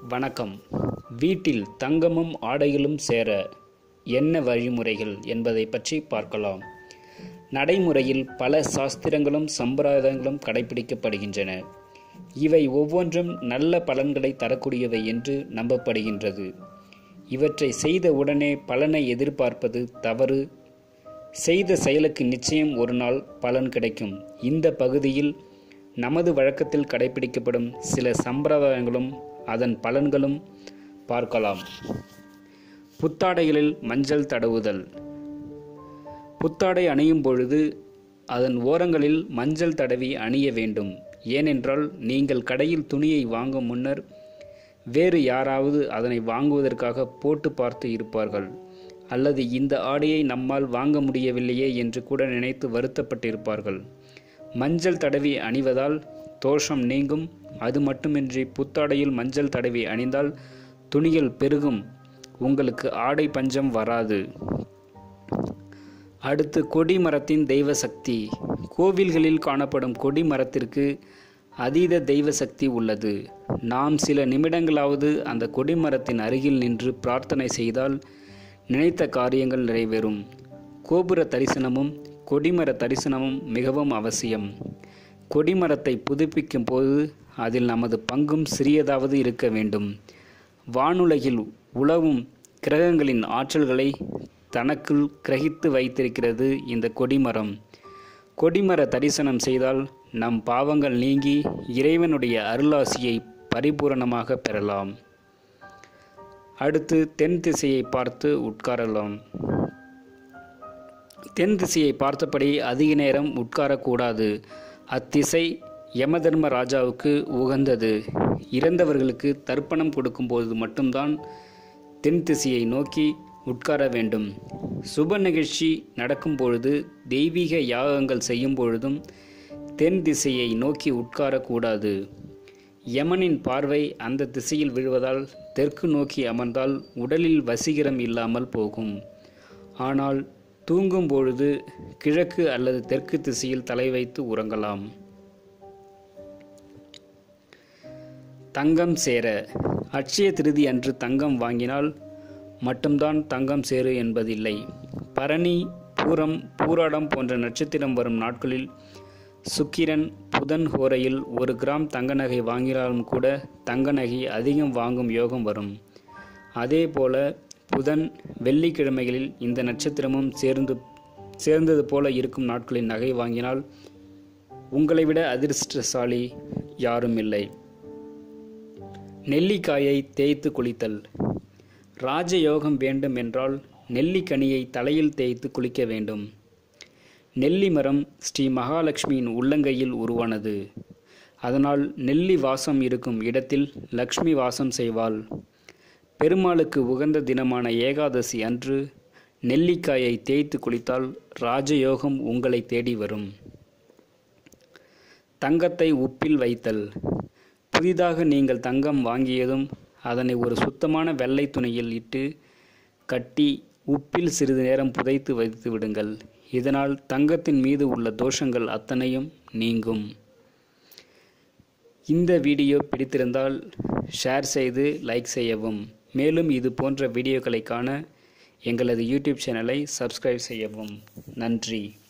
வணக்கம் வீட்டில் தங்கமும் ஆடைகளும் சேர என்ன வழிமுறைகள் என்பதை பற்றி பார்க்கலாம் நடைமுறையில் பல சாஸ்திரங்களும் சம்பிரதாயங்களும் கடைபிடிக்கப்படுகின்றன இவை ஒவ்வொன்றும் நல்ல பலன்களை தரக்கூடியவை என்று நம்பப்படுகின்றது இவற்றை செய்த உடனே பலனை எதிர்பார்ப்பது தவறு செய்த செயலுக்கு நிச்சயம் ஒரு நாள் பலன் கிடைக்கும் இந்த பகுதியில் நமது வழக்கத்தில் கடைபிடிக்கப்படும் சில சம்பிரதாயங்களும் அதன் பலன்களும் பார்க்கலாம் புத்தாடைகளில் மஞ்சள் தடவுதல் புத்தாடை அணியும் பொழுது அதன் ஓரங்களில் மஞ்சள் தடவி அணிய வேண்டும் ஏனென்றால் நீங்கள் கடையில் துணியை வாங்கும் முன்னர் வேறு யாராவது அதனை வாங்குவதற்காக போட்டு பார்த்து இருப்பார்கள் அல்லது இந்த ஆடையை நம்மால் வாங்க முடியவில்லையே என்று கூட நினைத்து வருத்தப்பட்டிருப்பார்கள் மஞ்சள் தடவி அணிவதால் தோஷம் நீங்கும் அது மட்டுமின்றி புத்தாடையில் மஞ்சள் தடவி அணிந்தால் துணிகள் பெருகும் உங்களுக்கு ஆடை பஞ்சம் வராது அடுத்து கொடி மரத்தின் தெய்வ சக்தி கோவில்களில் காணப்படும் கொடி மரத்திற்கு அதீத தெய்வ சக்தி உள்ளது நாம் சில நிமிடங்களாவது அந்த கொடிமரத்தின் அருகில் நின்று பிரார்த்தனை செய்தால் நினைத்த காரியங்கள் நிறைவேறும் கோபுர தரிசனமும் கொடிமர தரிசனமும் மிகவும் அவசியம் கொடிமரத்தை புதுப்பிக்கும் போது அதில் நமது பங்கும் சிறியதாவது இருக்க வேண்டும் வானுலகில் உழவும் கிரகங்களின் ஆற்றல்களை தனக்குள் கிரகித்து வைத்திருக்கிறது இந்த கொடிமரம் கொடிமர தரிசனம் செய்தால் நம் பாவங்கள் நீங்கி இறைவனுடைய அருளாசியை பரிபூரணமாக பெறலாம் அடுத்து தென் திசையை பார்த்து உட்காரலாம் தென் திசையை பார்த்தபடி அதிக நேரம் உட்காரக்கூடாது அத்திசை யமதர்ம ராஜாவுக்கு உகந்தது இறந்தவர்களுக்கு தர்ப்பணம் கொடுக்கும்போது மட்டும்தான் தென் திசையை நோக்கி உட்கார வேண்டும் சுப நிகழ்ச்சி நடக்கும் பொழுது தெய்வீக யாகங்கள் செய்யும் பொழுதும் தென் திசையை நோக்கி உட்காரக்கூடாது யமனின் பார்வை அந்த திசையில் விழுவதால் தெற்கு நோக்கி அமர்ந்தால் உடலில் வசீகரம் இல்லாமல் போகும் ஆனால் தூங்கும் பொழுது கிழக்கு அல்லது தெற்கு திசையில் தலை வைத்து உறங்கலாம் தங்கம் சேர அட்சய திருதி அன்று தங்கம் வாங்கினால் மட்டும்தான் தங்கம் சேரு என்பதில்லை பரணி பூரம் பூராடம் போன்ற நட்சத்திரம் வரும் நாட்களில் சுக்கிரன் புதன் ஹோரையில் ஒரு கிராம் தங்க நகை வாங்கினாலும் கூட தங்க நகை அதிகம் வாங்கும் யோகம் வரும் அதே போல புதன் வெள்ளிக்கிழமைகளில் இந்த நட்சத்திரமும் சேர்ந்து சேர்ந்தது போல இருக்கும் நாட்களில் நகை வாங்கினால் உங்களை விட அதிர்ஷ்டசாலி யாரும் இல்லை நெல்லிக்காயை தேய்த்து குளித்தல் ராஜயோகம் வேண்டும் என்றால் நெல்லிக்கனியை தலையில் தேய்த்து குளிக்க வேண்டும் நெல்லி மரம் ஸ்ரீ மகாலட்சுமியின் உள்ளங்கையில் உருவானது அதனால் நெல்லி வாசம் இருக்கும் இடத்தில் லக்ஷ்மி வாசம் செய்வாள் பெருமாளுக்கு உகந்த தினமான ஏகாதசி அன்று நெல்லிக்காயை தேய்த்து குளித்தால் ராஜயோகம் உங்களை தேடி வரும் தங்கத்தை உப்பில் வைத்தல் புதிதாக நீங்கள் தங்கம் வாங்கியதும் அதனை ஒரு சுத்தமான வெள்ளை துணியில் இட்டு கட்டி உப்பில் சிறிது நேரம் புதைத்து வைத்து விடுங்கள் இதனால் தங்கத்தின் மீது உள்ள தோஷங்கள் அத்தனையும் நீங்கும் இந்த வீடியோ பிடித்திருந்தால் ஷேர் செய்து லைக் செய்யவும் மேலும் இது போன்ற வீடியோக்களை காண எங்களது யூடியூப் சேனலை சப்ஸ்கிரைப் செய்யவும் நன்றி